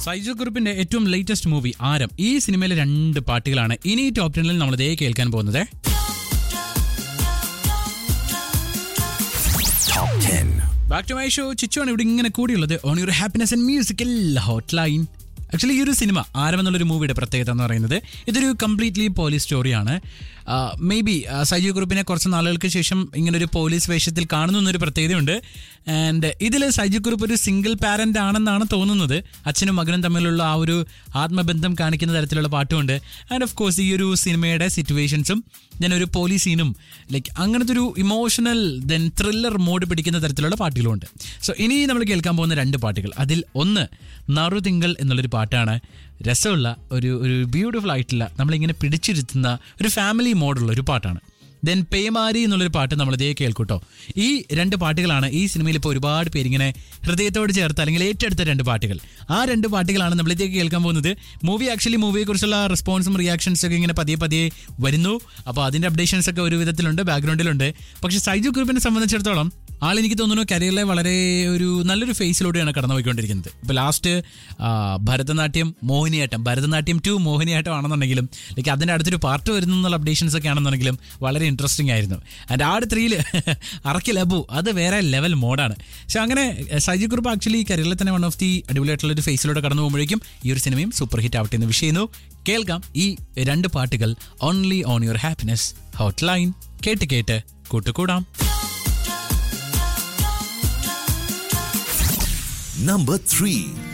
സൈജു ഗ്രൂപ്പിന്റെ ഏറ്റവും latest movie ആരം ഈ സിനിമയിലെ രണ്ട് പാട്ടുകളാണ് ഇനി ടോപ് ടെന്നിൽ നമ്മൾ ഇതേ കേൾക്കാൻ പോകുന്നത് ബാക്ക് ടു മൈ ഷോ ചിച്ചുവാണ് ഇവിടെ ഇങ്ങനെ കൂടിയുള്ളത് on your happiness and musical hotline actually ഈ ഒരു സിനിമ ആരം എന്നുള്ളൊരു മൂവിയുടെ പ്രത്യേകത എന്ന് പറയുന്നത് ഇതൊരു കംപ്ലീറ്റ്ലി പോലീസ് സ്റ്റോറിയാണ് മേ ബി സജീവ് ഗ്രൂപ്പിനെ കുറച്ച് നാളുകൾക്ക് ശേഷം ഇങ്ങനെ ഒരു പോലീസ് വേഷത്തിൽ കാണുന്നു എന്നൊരു പ്രത്യേകതയുണ്ട് ആൻഡ് ഇതിൽ സജീവ് ഗ്രൂപ്പ് ഒരു സിംഗിൾ പാരന്റ് ആണെന്നാണ് തോന്നുന്നത് അച്ഛനും മകനും തമ്മിലുള്ള ആ ഒരു ആത്മബന്ധം കാണിക്കുന്ന തരത്തിലുള്ള പാട്ടുമുണ്ട് ആൻഡ് ഓഫ് കോഴ്സ് ഈ ഒരു സിനിമയുടെ സിറ്റുവേഷൻസും ഞാൻ ഒരു പോലീസ് സീനും ലൈക്ക് അങ്ങനത്തെ ഒരു ഇമോഷണൽ ദെൻ ത്രില്ലർ മോഡ് പിടിക്കുന്ന തരത്തിലുള്ള പാട്ടുകളുമുണ്ട് സോ ഇനി നമ്മൾ കേൾക്കാൻ പോകുന്ന രണ്ട് പാട്ടുകൾ അതിൽ ഒന്ന് നറുതിങ്കൾ എന്നുള്ളൊരു പാട്ടാണ് രസമുള്ള ഒരു ഒരു ബ്യൂട്ടിഫുൾ ആയിട്ടുള്ള നമ്മളിങ്ങനെ പിടിച്ചിരുത്തുന്ന ഒരു ഫാമിലി മോഡുള്ള ഒരു പാട്ടാണ് ദെൻ പേമാരി എന്നുള്ളൊരു പാട്ട് നമ്മൾ ഇതേ കേൾക്കൂട്ടോ ഈ രണ്ട് പാട്ടുകളാണ് ഈ സിനിമയിൽ ഇപ്പോൾ ഒരുപാട് പേരിങ്ങനെ ഹൃദയത്തോട് ചേർത്ത് അല്ലെങ്കിൽ ഏറ്റെടുത്ത രണ്ട് പാട്ടുകൾ ആ രണ്ട് പാട്ടുകളാണ് നമ്മൾ ഇതേക്ക് കേൾക്കാൻ പോകുന്നത് മൂവി ആക്ച്വലി മൂവിയെക്കുറിച്ചുള്ള റെസ്പോൺസും റിയാക്ഷൻസും ഒക്കെ ഇങ്ങനെ പതിയെ പതിയെ വരുന്നു അപ്പോൾ അതിൻ്റെ അപ്ഡേഷൻസ് ഒക്കെ ഒരു വിധത്തിലുണ്ട് ബാക്ക്ഗ്രൗണ്ടിലുണ്ട് പക്ഷേ സൈജു ഗ്രൂപ്പിനെ സംബന്ധിച്ചിടത്തോളം ആൾ എനിക്ക് തോന്നുന്നു കരിയറിലെ വളരെ ഒരു നല്ലൊരു ഫേസിലൂടെയാണ് കടന്നു പോയിക്കൊണ്ടിരിക്കുന്നത് ഇപ്പോൾ ലാസ്റ്റ് ഭരതനാട്യം മോഹിനിയാട്ടം ഭരതനാട്യം ടു മോഹിനിയാട്ടം ആണെന്നുണ്ടെങ്കിലും ലൈക്ക് അതിൻ്റെ അടുത്തൊരു പാർട്ട് വരുന്നു എന്നുള്ള അപ്ഡേഷൻസ് ഒക്കെ ആണെന്നുണ്ടെങ്കിലും വളരെ ഇൻട്രസ്റ്റിംഗ് ആയിരുന്നു ആൻഡ് ആട് ത്രീയിൽ അറക്കി ലബു അത് വേറെ ലെവൽ മോഡാണ് പക്ഷെ അങ്ങനെ സജി ഗ്രൂപ്പ് ആക്ച്വലി കരിയറിലെ തന്നെ വൺ ഓഫ് ദി അടിപൊളിയായിട്ടുള്ള ഒരു ഫേസിലൂടെ കടന്നു പോകുമ്പോഴേക്കും ഈ ഒരു സിനിമയും സൂപ്പർ ഹിറ്റ് ആവട്ടെ എന്ന് വിഷയുന്നു കേൾക്കാം ഈ രണ്ട് പാട്ടുകൾ only on your happiness hotline കേട്ട് കേട്ട് കൂട്ടുകൂടാം Number 3.